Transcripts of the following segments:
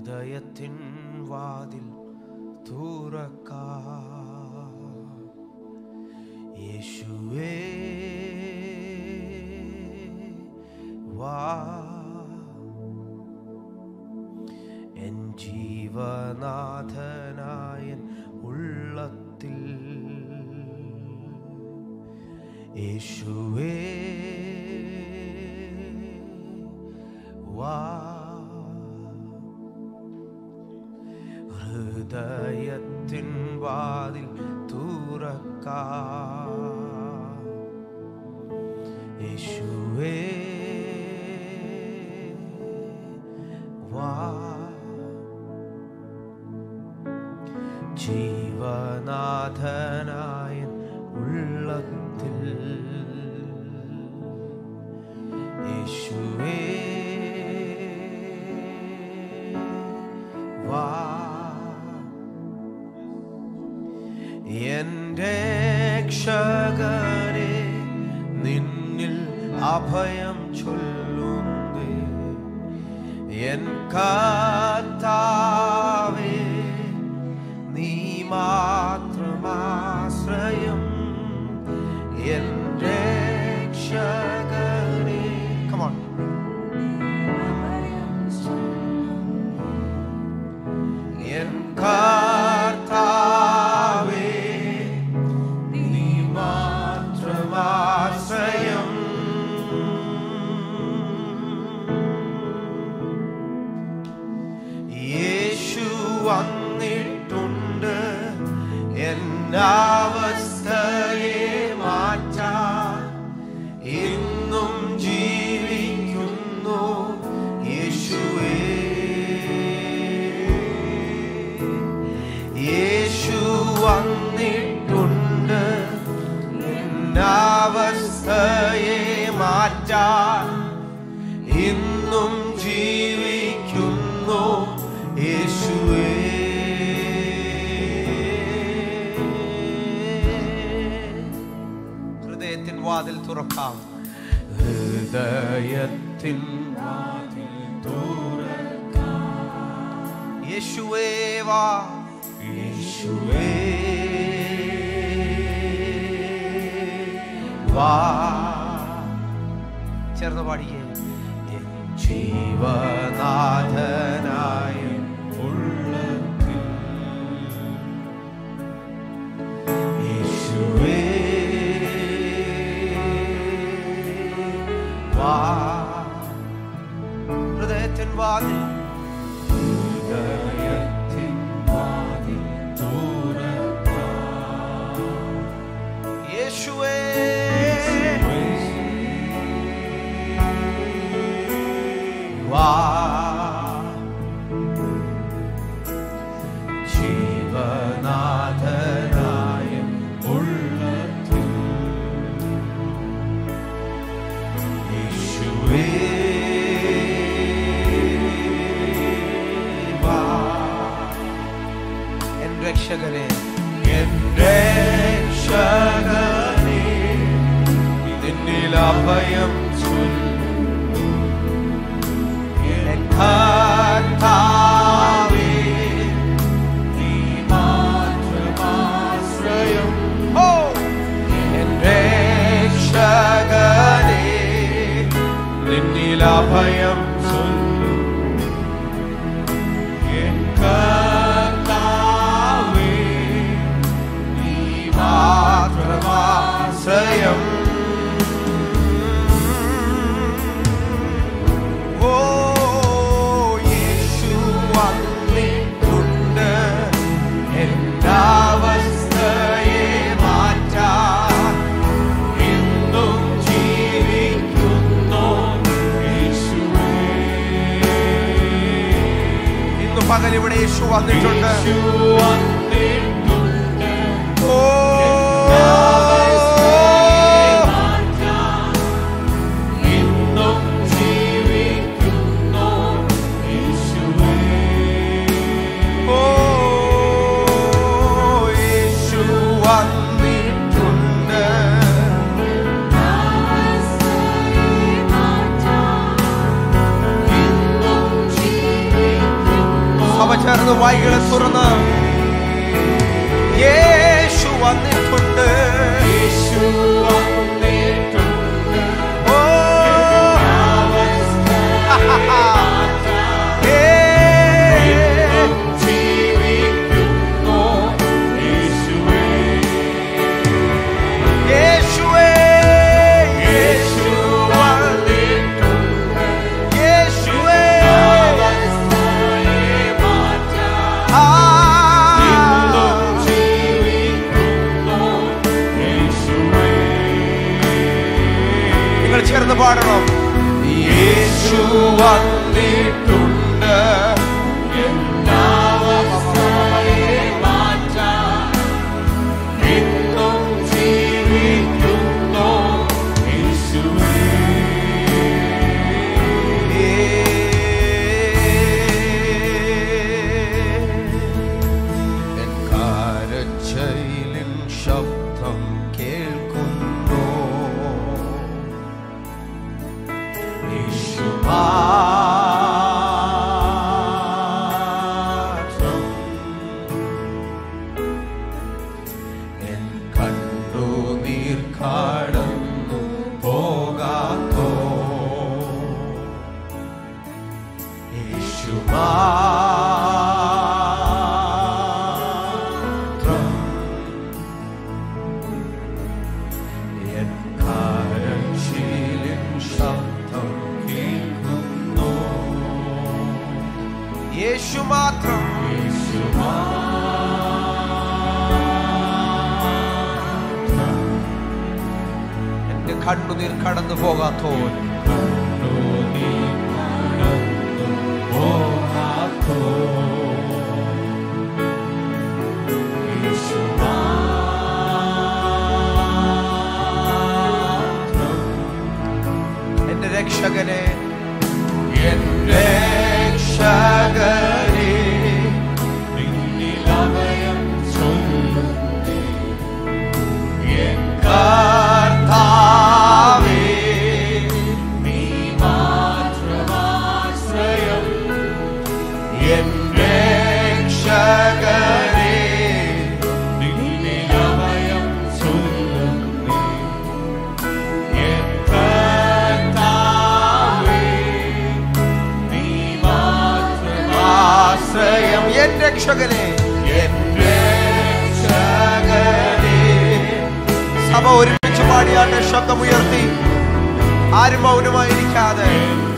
ഹൃദയത്തിൻ വാതിൽ തുറക്ക യേശുവേ വാ എൻ ജീവനാഥനായൻ ഉള്ളത്തിൽ യേശുവേ വാ ഹൃദയത്തിൻ വാതിൽ തുറക്ക യേശുവേ വാ ജീവനാഥനായ ഉള്ളത്തിൽ യേശുവേ വാ എന്റെ രക്ഷകരെ നിന്നിൽ അഭയം ചൊല്ലുന്നേ എൻ കർത്താവേ നീ മാത്രമാശ്രയം എൻ രക്ഷകരെ Come on. എൻ കർത്താവേ നീ മാത്രമാശ്രയം യേശു വന്നിട്ടുണ്ട് എന്നവസ്ഥയെ മാറ്റാൻ ഇന്നും ജീവിക്കുന്നു യേശുവേ യേശു വന്നിട്ടുണ്ട് എന്നവസ്ഥയെ മാറ്റാൻ ഇന്നും ജീവിക്കുന്നു യേശുവേ ഹൃദയത്തിൻ വാതിൽ തുറക്കാം ഹൃദയത്തിൻ വാതിൽ തുറക്കാം യേശുവേ വാ യേശുവേ വാ ചേർന്ന് പാടിയേ എൻ ജീവനാഥനായ ഉള്ളത്തിൽ യേശുവേ വാ ഹൃദയത്തിൻ വാതിൽ ഹൃദയത്തിൻ വാതിൽ തുറക്കാം യേശുവേ വാ ജീവനാഥനായ ഉള്ളത്തിൽ യേശുവേ വാ എൻ രക്ഷകനെ എൻ രക്ഷകനെ നിന്നിൽ അഭയം ചൊല്ലു എൻ കർത്താവേ, നീ മാത്രമാശ്രയം. ഓ, എൻ രക്ഷകനെ, നിന്നിൽ അഭയം ചൊല്ലു. എൻ കർത്താവേ, നീ മാത്രമാശ്രയം ഓ യേശു വന്നിട്ടുണ്ട് എല്ലാവസ്ഥയെ മാറ്റാൻ എന്നും ജീവിക്കുന്നു യേശുവേ ഇന്ന് പകൽ ഇവിടെ യേശു വന്നിട്ടുണ്ട് ഓ ഇന്നും ജീവിക്കുന്നു യേശുവേ ഓ യേശു വന്നിട്ടുണ്ട് ഇന്നും ജീവിക്കുന്നു ചേർന്ന് വായികളെ തുറന്ന് യേശു വന്നിട്ടുണ്ട് യേശു വന്നിട്ടുണ്ട് ഓ ഏ, ജീവിക്കുന്നു യേശുവേ യേശുവേ യേശു വന്നിട്ടുണ്ട് യേശുവേ അവസ്ഥയെ മാറ്റാൻ ആ ഇന്നും ജീവിക്കുന്നു യേശുവേ നിങ്ങൾ ചേർന്ന് പാടണം യേശു വന്നിട്ടുണ്ട് അവസ്ഥയെ മാറ്റാൻ ഇന്നും ജീവിക്കുന്നു യേശുവേ എൻ കാരച്ചയിലിൻ ശബ്ദം കേൾക്കുന്നു യേശു മാത്രം എൻ കണ്ണുനീർ കടന്നു പോകാത്തോ യേശു മാത്രം എൻ കരച്ചിലിൻ ശബ്ദം കേൾക്കുന്നു യേശു മാത്രം യേശു എന്റെ കണ്ണുനീർ കടന്നു പോകാത്തോ എന്റെ രക്ഷകനെ എന്റെ രക്ഷകനെ കർത്താവേ എൻ രക്ഷകനെ ആശ്രയം എൻ രക്ഷകനെ എൻ രക്ഷകനെ സഭ ഒരുമിച്ച് പാടിയാട്ടെ ശബ്ദമുയർത്തി ആരും മൗനമായിരിക്കാതെ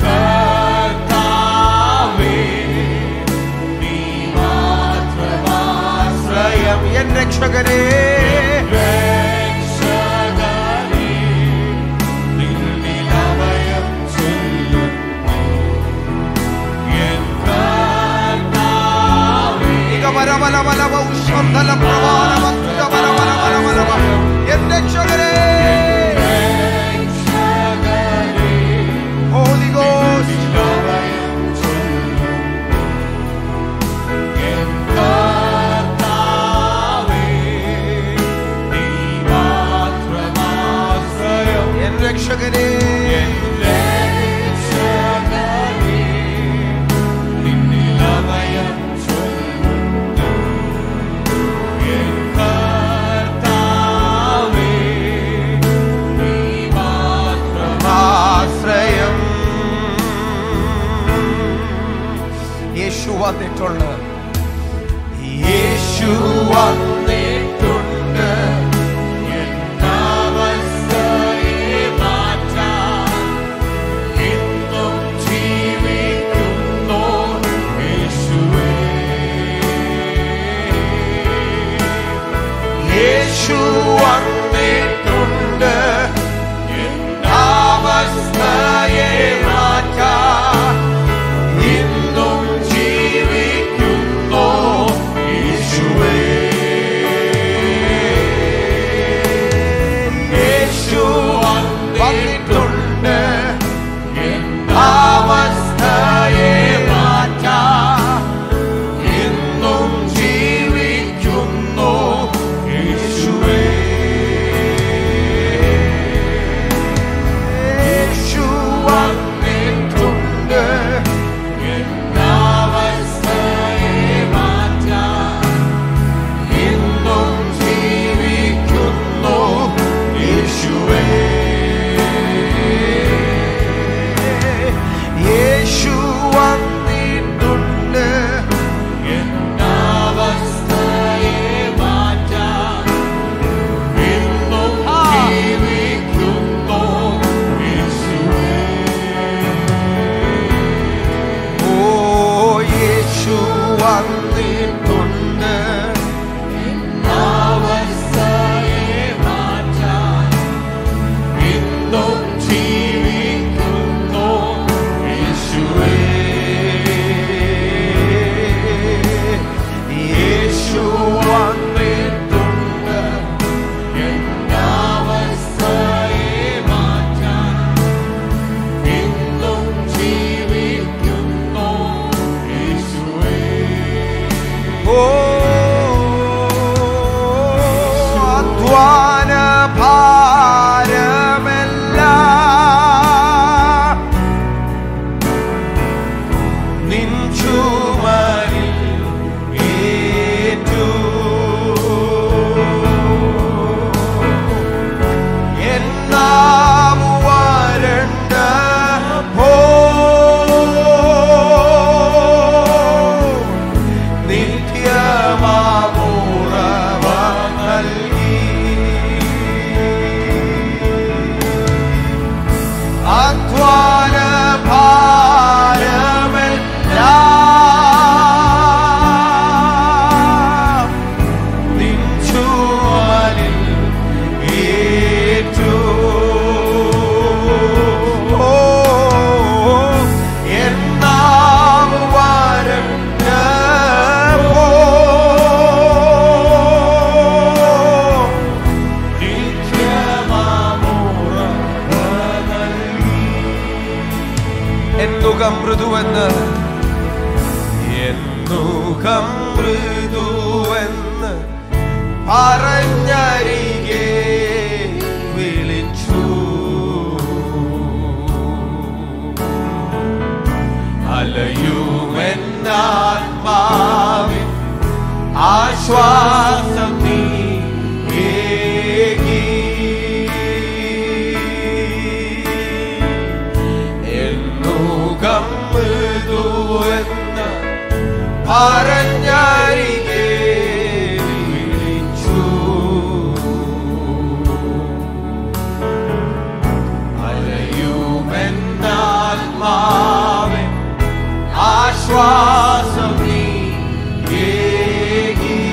ആശ്രയം എൻ രക്ഷകനെ ഇക വര വല വല വ ഉഷന്ധല പ്രവാന വസ്തുത വല വല വല വല വ. എൻ രക്ഷകനെ Holy Ghost എൻ രക്ഷകനെ ആശ്രയം യേശു വന്നിട്ടുണ്ട് യേശു വന്നിട്ടുണ്ട് യേശു വന്നിട്ടുണ്ട് അവസ്ഥയെ മാറ്റാൻ ഇന്നും ജീവിക്കുന്നു യേശുവേ എന്നുകം മൃദുവെന്ന് എന്നുകം മൃദുവെന്ന് പറഞ്ഞരികെ വിളിച്ചു അലയുമെന്നാത്മാവിൻ ആശ്വാസം നീ ഏകി. എന്നുകം മൃദുവെന്ന് പറഞ്ഞരികെ വിളിച്ചു അലയുമെന്നാത്മാവൻ ആശ്വാസം നീ ഏകി.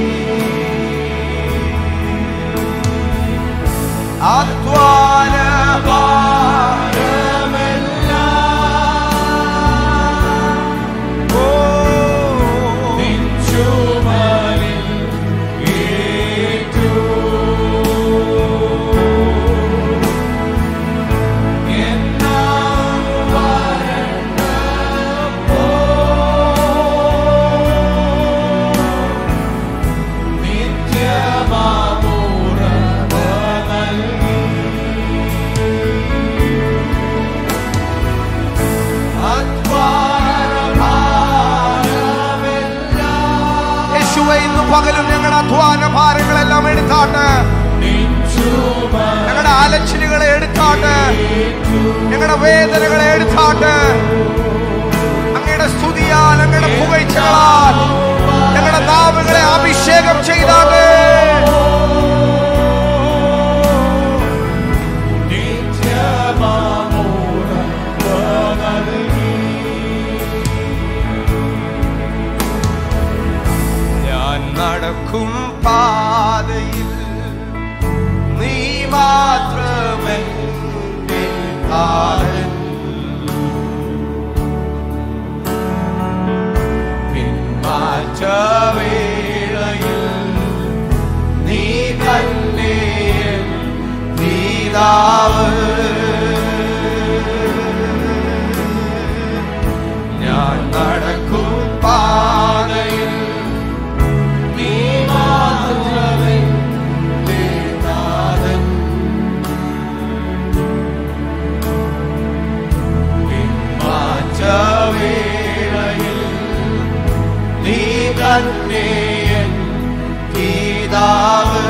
അധ്വാന ഭാരമെല്ലാം ഓ ചുമലിൽ ഏറ്റു എന്നാൽ വരണ്ടപ്പോ നിത്യമാമുറവ നൽകി യേശുവെ ഇന്ന് പകലും ഞങ്ങളുടെ അധ്വാന ഭാരങ്ങളെല്ലാം എടുത്താട്ട് ഞങ്ങളുടെ അലച്ചിലുകളെ എടുത്താട്ട് ഞങ്ങളുടെ വേദനകളെ എടുത്താട്ട് അങ്ങയുടെ സ്തുതിയാൽ അങ്ങയുടെ പുകഴ്ചകളാൽ ഞങ്ങളുടെ നാവുകളെ അഭിഷേകം ചെയ്താട്ട് ഞാൻ നടക്കും പാതയിൽ നീ മാത്രമെന്റെ താരൻ പിന്മാറ്റ വേളയിൽ നീ തന്നെ എൻ പിതാവ് ഞാൻ നടക്കും പാതയിൽ നീ മാത്രമേ നാഥൻ പിന്മാറ്റ വേളയിൽ നീ തന്നെ എൻ പിതാവ്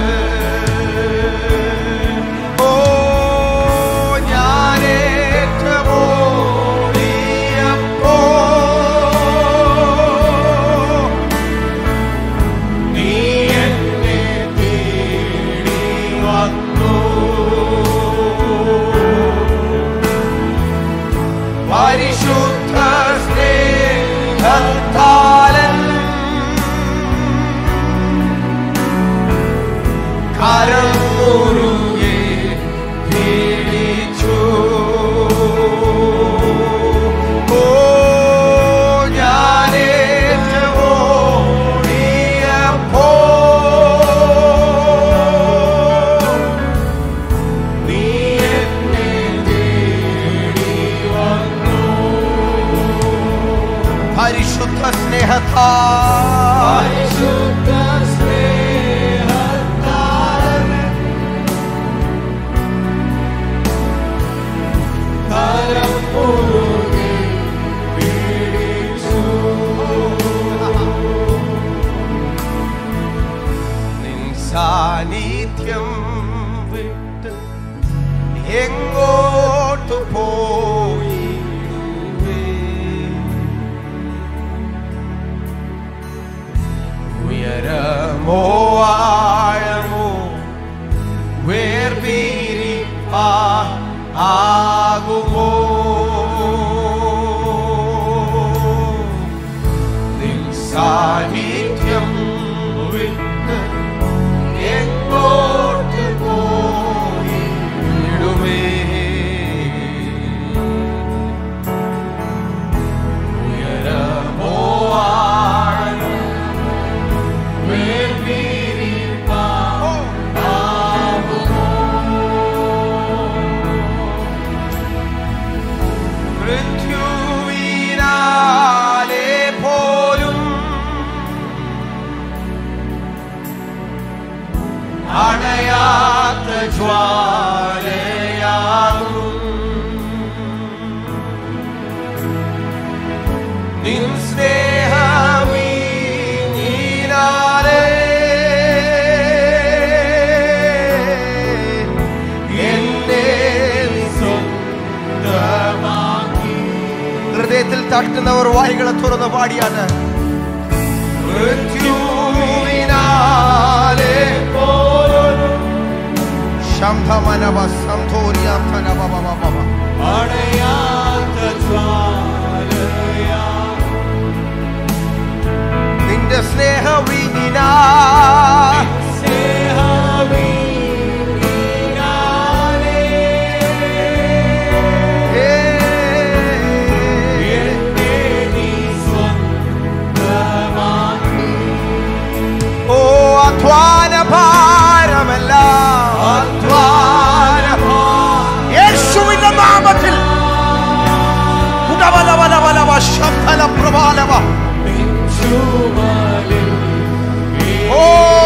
ഓ ഞാനേറ്റമോടിയപ്പോ നീ എന്നെ തേടി വന്നു പരിശുദ്ധ സ്നേഹത്താലൻ കരം മുറുകെ പിടിച്ചു ഓ ഞാനേറ്റമോടിയപ്പോ നീ എന്നെ തേടി വന്നു പരിശുദ്ധ സ്നേഹത്താ പരിശുദ്ധ സ്നേഹത്താൽ കരം മുറുകെ പിടിച്ചു നിൻ സാന്നിധ്യം വിട്ട് എങ്ങോട്ട് പോയിടുവേ ഉയരമോ ആഴമോ വേർപിരിപ്പാ ആകുമോ നിൻ സാന്നിധ്യം വിട്ട് എങ്ങോട്ട് പോയിടുമേ തട്ടുന്നവർ വായികളെ തുറന്ന് പാടിയാണ് മൃത്യുവിനാലെ ശംഭമനവ സന്ധോരിയാന്തനവവവവവ. അണയാത്ത ജ്വാലയാ നിന്റെ സ്നേഹവിനാ സ്നേഹമീനാലേ എന്നെ നീ സ്വന്തമാക്കി ഓ അധ്വാന ഭാരമല്ല അധ്വാന യേശുവിന്റെ നാമത്തിൽ ഉടവലവലവലവ ശബ്ദല പ്രബാലവ ചുമലിൽ ഓ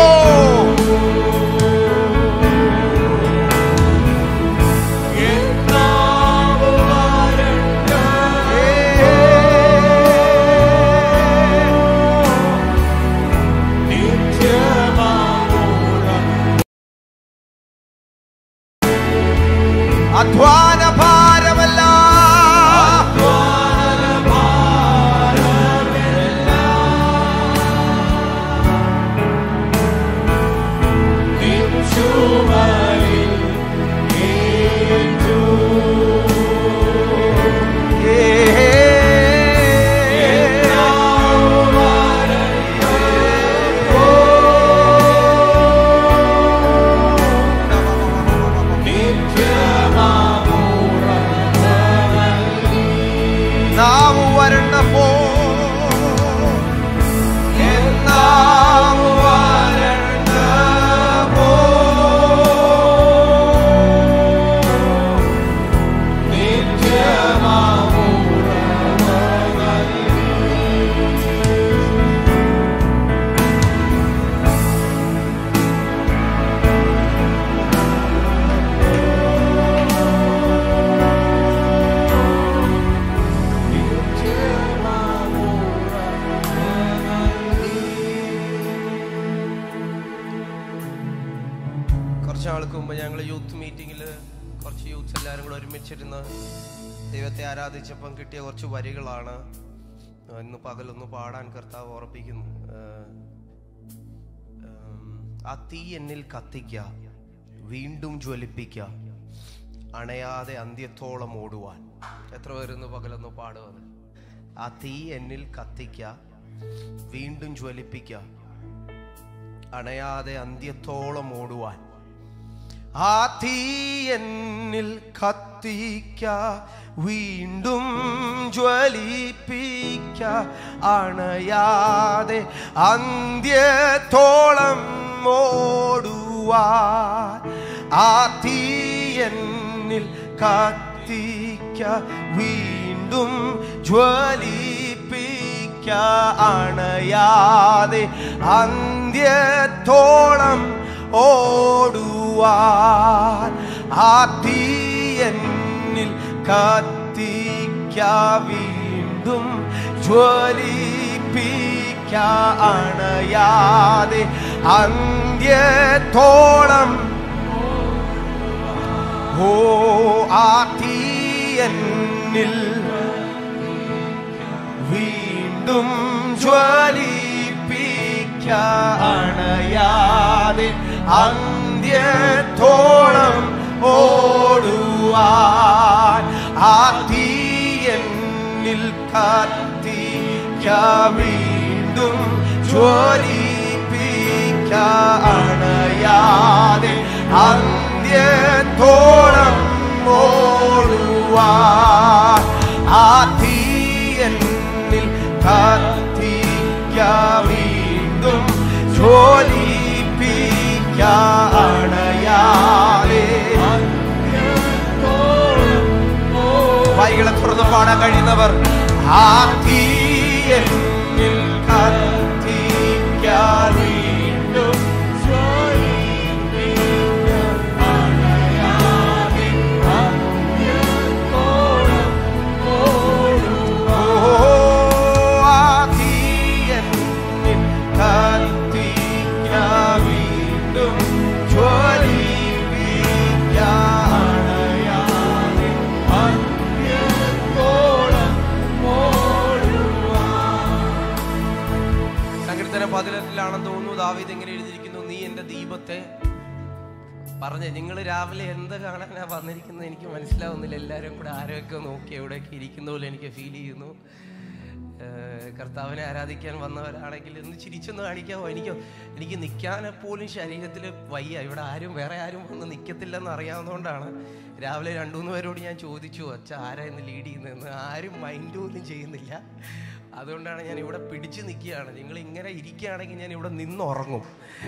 എന്നാവു വരണ്ട നിത്യമാമോറ അധ്വാന ഭാരമല്ല ചുമലിൽ ഏറ്റു എന്നാവു വരണ്ട നിത്യമാമോറ നാവ് വരണ്ടപ്പോ എന്നാവ് വരണ്ടപ്പോ കുറച്ച് നാൾക്ക് മുമ്പ് ഞങ്ങൾ യൂത്ത് മീറ്റിങ്ങിൽ കുറച്ച് യൂത്ത്സ് എല്ലാവരും കൂടെ ഒരുമിച്ചിരുന്ന് ദൈവത്തെ ആരാധിച്ചപ്പം കിട്ടിയ കുറച്ച് വരികളാണ് ആ, ഇന്ന് പകലൊന്ന് പാടാൻ കർത്താവ് ഓർപ്പിക്കുന്നു ആ, ഉം, ആ തീ എന്നിൽ കത്തിക്ക വീണ്ടും ജ്വലിപ്പിക്ക അണയാതെ അന്ത്യത്തോളം ഓടുവാൻ എത്ര പേരൊന്ന് പകലൊന്ന് പാടുന്നത് ആ തീ എന്നിൽ കത്തിക്ക വീണ്ടും ജ്വലിപ്പിക്ക അണയാതെ അന്ത്യത്തോളം ഓടുവാൻ ആ തീ എന്നിൽ കത്തിക്ക വീണ്ടും ജ്വലിപ്പിക്ക അണയാതെ അന്ത്യത്തോളം ഓടുവാൻ ആ തീ എന്നിൽ കത്തിക്ക വീണ്ടും ജ്വലിപ്പിക്ക അണയാതെ അന്ത്യത്തോളം ഓടുവാൻ ആ തീ എന്നിൽ കത്തിക്ക വീണ്ടും ജ്വലിപ്പിക്ക അണയാതെ അന്ത്യത്തോളം ഓ ആ തീ എന്നിൽ വീണ്ടും ജ്വലിപ്പിക്ക അണയാതെ അന്ത്യത്തോളം ഓടുവാൻ ആ തീ എന്നിൽ കത്തിക്ക വീണ്ടും ജ്വലിപ്പിക്ക അണയാതെ അന്ത്യത്തോളം ഓടുവാൻ ആ തീ എന്നിൽ കത്തിക്ക വീണ്ടും ജ്വലിപ്പിക്ക അണയാതെ വൈകളെ തുറന്ന് പാടാൻ കഴിയുന്നവർ ആ തീ എന്നിൽ കത്തിക്ക വീണ്ടും ഓ, ആ തീ എന്നിൽ കത്തിക്ക വീണ്ടും ജ്വലിപ്പിക്ക അണയാതെ അന്ത്യത്തോളം ഓ പറഞ്ഞേ നിങ്ങൾ രാവിലെ എന്ത് കാണാനാ വന്നിരിക്കുന്നത് എനിക്ക് മനസ്സിലാവുന്നില്ല എല്ലാവരും കൂടെ ആരൊക്കെ നോക്കി എവിടെയൊക്കെ ഇരിക്കുന്ന പോലെ എനിക്ക് ഫീൽ ചെയ്യുന്നു ഏഹ് കർത്താവിനെ ആരാധിക്കാൻ വന്നവരാണെങ്കിൽ ഒന്ന് ചിരിച്ചൊന്ന് കാണിക്കാമോ എനിക്ക് എനിക്ക് നിൽക്കാൻ പോലും ശരീരത്തിൽ വയ്യ ഇവിടെ ആരും വേറെ ആരും വന്ന് നിൽക്കത്തില്ലെന്ന് അറിയാവുന്നതുകൊണ്ടാണ് രാവിലെ രണ്ടു മൂന്ന് പേരോട് ഞാൻ ചോദിച്ചു അച്ഛ ആരാ ഇന്ന് ലീഡ് ചെയ്യുന്നതെന്ന് ആരും മൈൻഡ് പോലും ചെയ്യുന്നില്ല അതുകൊണ്ടാണ് ഞാൻ ഇവിടെ പിടിച്ചു നിൽക്കുകയാണ് നിങ്ങൾ ഇങ്ങനെ ഇരിക്കുകയാണെങ്കിൽ ഞാൻ ഇവിടെ നിന്നുറങ്ങും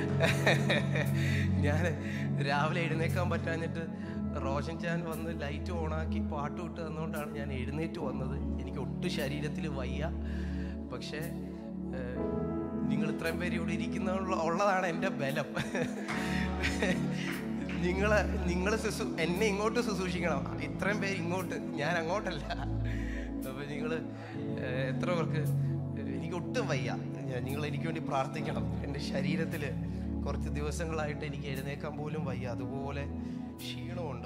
ഞാൻ രാവിലെ എഴുന്നേക്കാൻ പറ്റാഞ്ഞിട്ട് റോഷൻ ചാൻ വന്ന് ലൈറ്റ് ഓണാക്കി പാട്ട് വിട്ട് തന്നുകൊണ്ടാണ് ഞാൻ എഴുന്നേറ്റ് വന്നത് എനിക്ക് ഒട്ടും ശരീരത്തിൽ വയ്യ പക്ഷേ ഏഹ്, നിങ്ങൾ ഇത്രയും പേര് ഇവിടെ ഇരിക്കുന്ന ഉള്ളതാണ് എൻ്റെ ബലം നിങ്ങൾ നിങ്ങൾ ശുശ്രൂ എന്നെ ഇങ്ങോട്ട് ശുശ്രൂഷിക്കണം ഇത്രയും പേര് ഇങ്ങോട്ട് ഞാൻ അങ്ങോട്ടല്ല അപ്പൊ നിങ്ങൾ എത്ര പേർക്ക് ഏഹ്, എനിക്ക് ഒട്ടും വയ്യ ഞാൻ- നിങ്ങൾ എനിക്ക് വേണ്ടി പ്രാർത്ഥിക്കണം എൻ്റെ ശരീരത്തിൽ കുറച്ച് ദിവസങ്ങളായിട്ട് എനിക്ക് എഴുന്നേക്കാൻ പോലും വയ്യ അതുപോലെ ക്ഷീണമുണ്ട്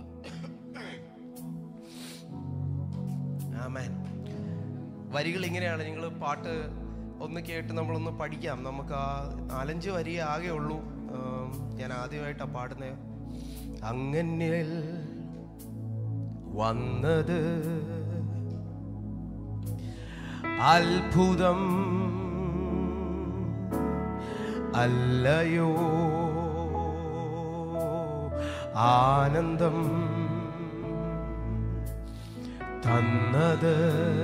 ആമേൻ വരികൾ ഇങ്ങനെയാണ് നിങ്ങൾ പാട്ട് ഒന്ന് കേട്ട് നമ്മളൊന്ന് പഠിക്കാം നമുക്ക് ആ നാലഞ്ച് വരി ആകെ ഉള്ളൂ ആം, ഞാൻ ആദ്യമായിട്ടാണ് പാടുന്നത് അങ്ങനിൽ വന്നത് അത്ഭുതം അല്ലയോ ആനന്ദം തന്നത്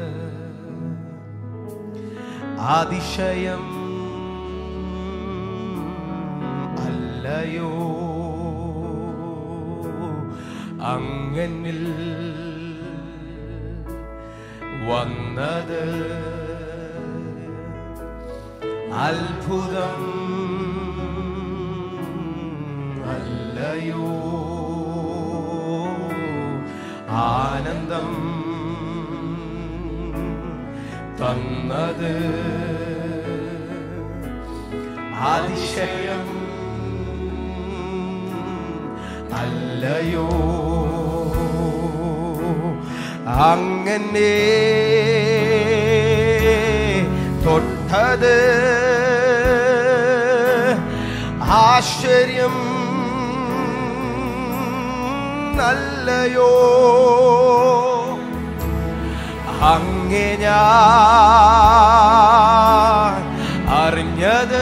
അതിശയം അല്ലയോ അങ്ങനിൽ വന്നത് അത്ഭുതം അല്ലയോ ആനന്ദം തന്നത് അതിശയം അല്ലയോ അങ്ങനെ തൊട്ടത് ആശ്ചര്യം നല്ലയോ അങ്ങെ ഞാൻ അറിഞ്ഞത്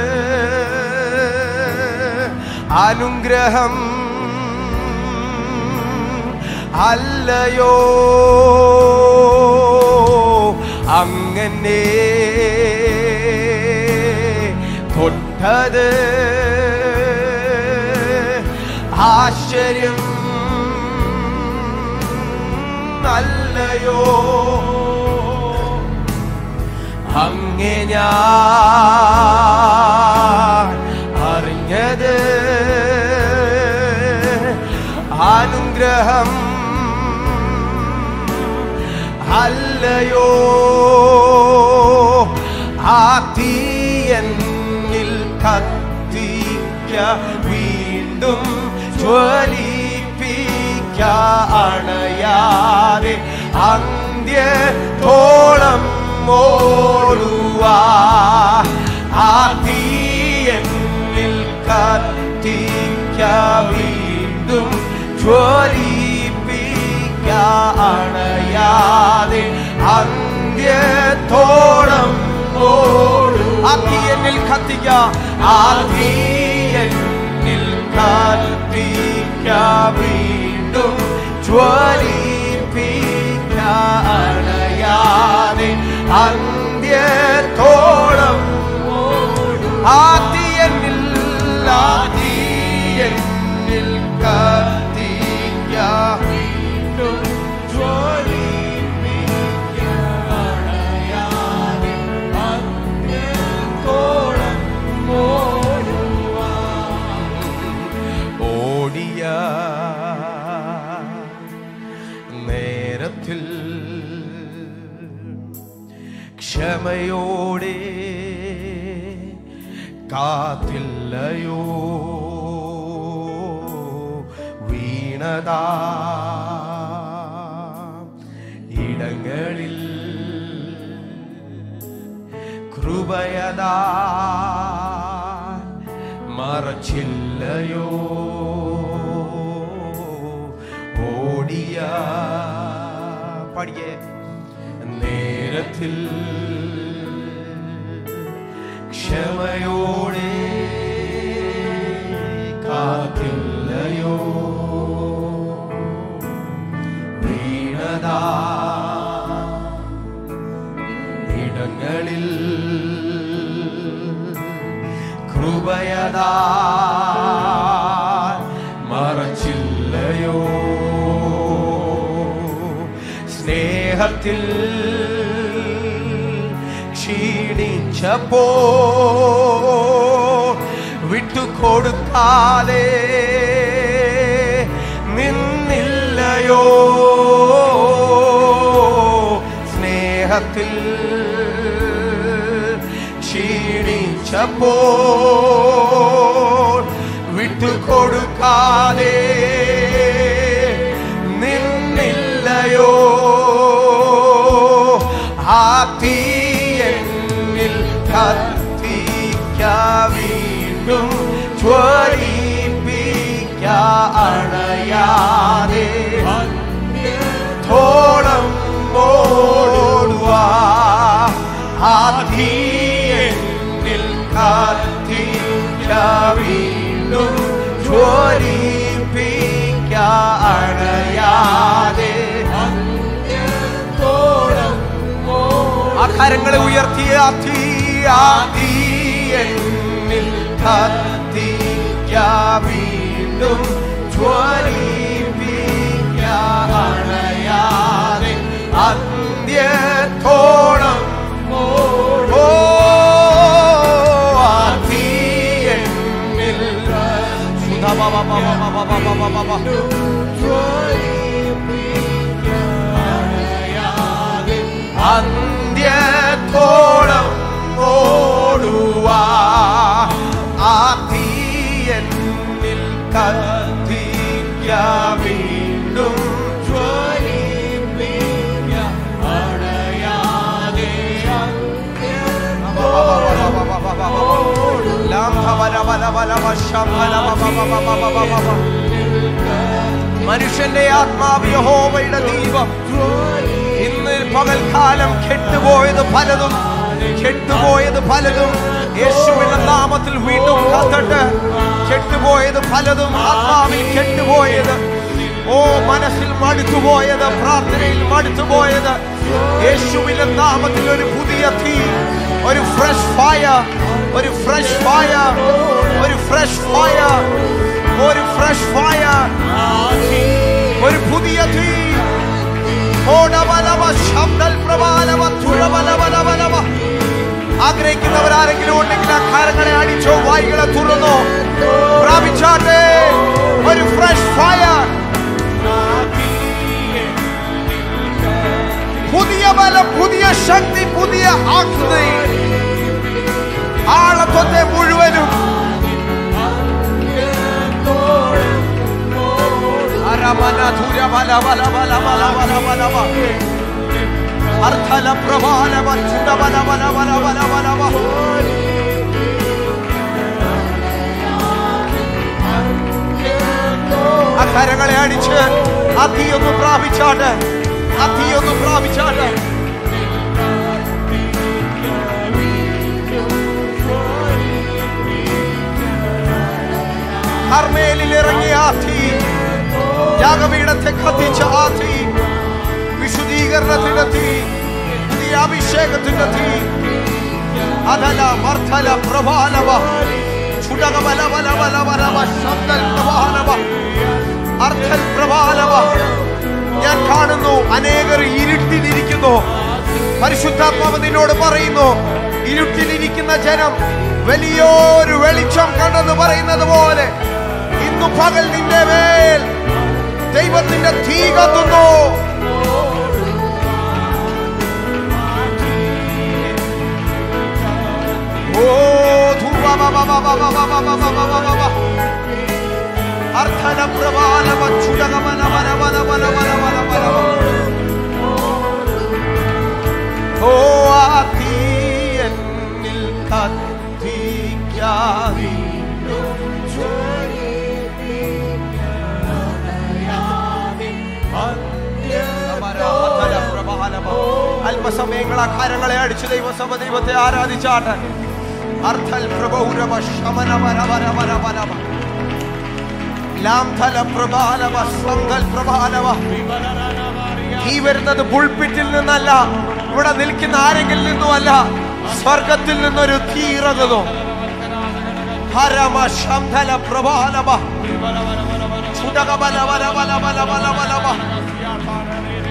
അനുഗ്രഹം അല്ലയോ അങ്ങനെ തൊട്ടത് ആശ്ചര്യം അല്ലയോ അങ്ങെ ഞാൻ അറിഞ്ഞത് അനുഗ്രഹം അല്ലയോ ആ തീയന്നിൽ കത്തിക്ക വീണ്ടും ജ്വലിപ്പിക്ക അണയാതെ അന്ത്യത്തോളം ഓടുവാ ആ തീയന്നിൽ കത്തിക്ക വീണ്ടും ജ്വലിപ്പിക്ക അണയാതെ അന്ത്യത്തോളം ഓടും ആ തീയന്നിൽ കത്തിക്ക ആ തീയന്നിൽ കത്തിക്ക വീണ്ടും ജ്വലിപ്പിക്ക അണയാതെ അന്ത്യത്തോളം ആ തീയന്നിൽ ആ തീയന്നിൽ കത്തിക്ക വീണ്ടും ജ്വലിപ്പിക്ക അണയാതെ അന്ത്യത്തോളം ഓടിയ നേരത്തിൽ ക്ഷമയോടെ കാത്തില്ലയോ വീണതാ ഇടങ്ങളിൽ കൃപയതാ മറച്ചില്ലയോ പാടിയേ നേരത്തിൽ ക്ഷമയോടെ കാത്തില്ലയോ വീണതാ ഇടങ്ങളിൽ കൃപയതാ മറച്ചില്ലയോ സ്നേഹത്തിൽ ക്ഷീണിച്ചപ്പോ വിട്ടുകൊടുക്കാതെ നിന്നില്ലയോ സ്നേഹത്തിൽ ക്ഷീണിച്ചപ്പോ വിട്ടുകൊടുക്കാതെ നിന്നില്ലയോ ആ തീയന്നിൽ കത്തിക്ക വീണ്ടും ജ്വലിപ്പിക്ക അണയാതെ തോളം ഓടുവാ ആ തീയന്നിൽ കത്തിക്ക വീണ്ടും ജ്വലിപ്പിക്ക അണയാതെ ആ കരങ്ങളെ ഉയർത്തിയ ആ തീ ആ തീ എന്നിൽ കത്തിക്ക വീണ്ടും ജ്വലിപ്പിക്ക അണയാതെ അന്ത്യത്തോളം ഓ ആ തീ എന്നിൽ അന്ത്യത്തോളം ഓടുവാ ആ തീയന്നിൽ കത്തിക്ക വീണ്ടും ജ്വലിപ്പിക്ക അണയാതെ മനുഷ്യന്റെ ആത്മാവ് യഹോവയുടെ ദീപം ഇന്ന് പകൽക്കാലം കെട്ടുപോയത് പലതും കെട്ടുപോയത് പലതും യേശുവിന്റെ നാമത്തിൽ വീണ്ടും കത്തട്ട് കെട്ടുപോയത് പലതും ആത്മാവിൽ കെട്ടുപോയത് ഓ മനസ്സിൽ മടുത്തുപോയത് പ്രാർത്ഥനയിൽ മടുത്തുപോയത് യേശുവിന്റെ നാമത്തിൽ ഒരു പുതിയ തീ ഒരു ഫ്രഷ് ഫയർ ഒരു ഫ്രഷ് ഫയർ ഒരു ഫ്രഷ് ഫയർ ഒരു ഫ്രഷ് ഫയർ ഒരു പുതിയ തീ ഓടവലവ ശബ്ദൽ പ്രബാലവ തുഴവലവലവലവ ആഗ്രഹിക്കുന്നവരാരെങ്കിലും ഉണ്ടെങ്കിൽ ആ കാരങ്ങളെ അടിച്ചോ വായികളെ തുറന്നോ പ്രാപിച്ചാട്ടെ ഒരു ഫ്രഷ് ഫയർ പുതിയ ബലം പുതിയ ശക്തി പുതിയ ആകൃതി ആളത്വത്തെ മുഴുവനും അരമന ധുരബല ബല ബല ബല ബല ബല ബല അർത്ഥല പ്രഭാലവ ചുടബല ബല ബല ബല ബല ബല ആ കരങ്ങളെ അടിച്ച് ആ തീയൊന്ന് പ്രാപിച്ചാട്ട് ആ തീയൊന്ന് പ്രാപിച്ചാട്ട് കർമ്മേലിൽ ഇറങ്ങിയ ആ തീ യാഗപീഠത്തെ കത്തിച്ച ആ തീ വിശുദ്ധീകരണത്തിന്റെ തീ പുതിയ അഭിഷേകത്തിന്റെ തീ അതല മർത്തല പ്രഭാലവ ചുടകബല ബല ബല ബലവ ശബ്ദൽ പ്രഭാലവ അർത്ഥൽ പ്രഭാലവ ഞാൻ കാണുന്നു അനേകർ ഇരുട്ടിലിരിക്കുന്നു പരിശുദ്ധാത്മാവ് നിന്നോട് പറയുന്നു ഇരുട്ടിലിരിക്കുന്ന ജനം വലിയൊരു വെളിച്ചം കണ്ടെന്ന് പറയുന്നത് പോലെ ഇന്നു പകൽ നിന്റെ മേൽ ദൈവത്തിന്റെ തീ കത്തുന്നു ഓ ധൂവ ബ ബ ബ ബ ബ ബ ബ ബ ബ ബ ബ ബ. അർത്ഥന പ്രബാലവ ചുടകമന വന വന വന വന വന വന വന. ഓ ആ തീ എന്നിൽ കത്തിക്കാതെ അല്പസമയങ്ങൾ ആ കരങ്ങളെ അടിച്ച് ദൈവസഭ ദൈവത്തെ ആരാധിച്ചാട്ടെ അർത്ഥൽ പ്രഭൗരവ ശമന വര വര വര വര വ. ലാംധല പ്രഭാലവ സ്വന്തൽ പ്രഭാലവ ഈ വരുന്നത് പുൾപിറ്റിൽ നിന്നല്ല ഇവിടെ നിൽക്കുന്ന ആരെങ്കിലും നിന്നുമല്ല സ്വർഗത്തിൽ നിന്നൊരു തീറകുന്നു ഹരമ ശംധല പ്രഭാലവ ചുടക ബല ബല ബല ബല ബല ബല ബ.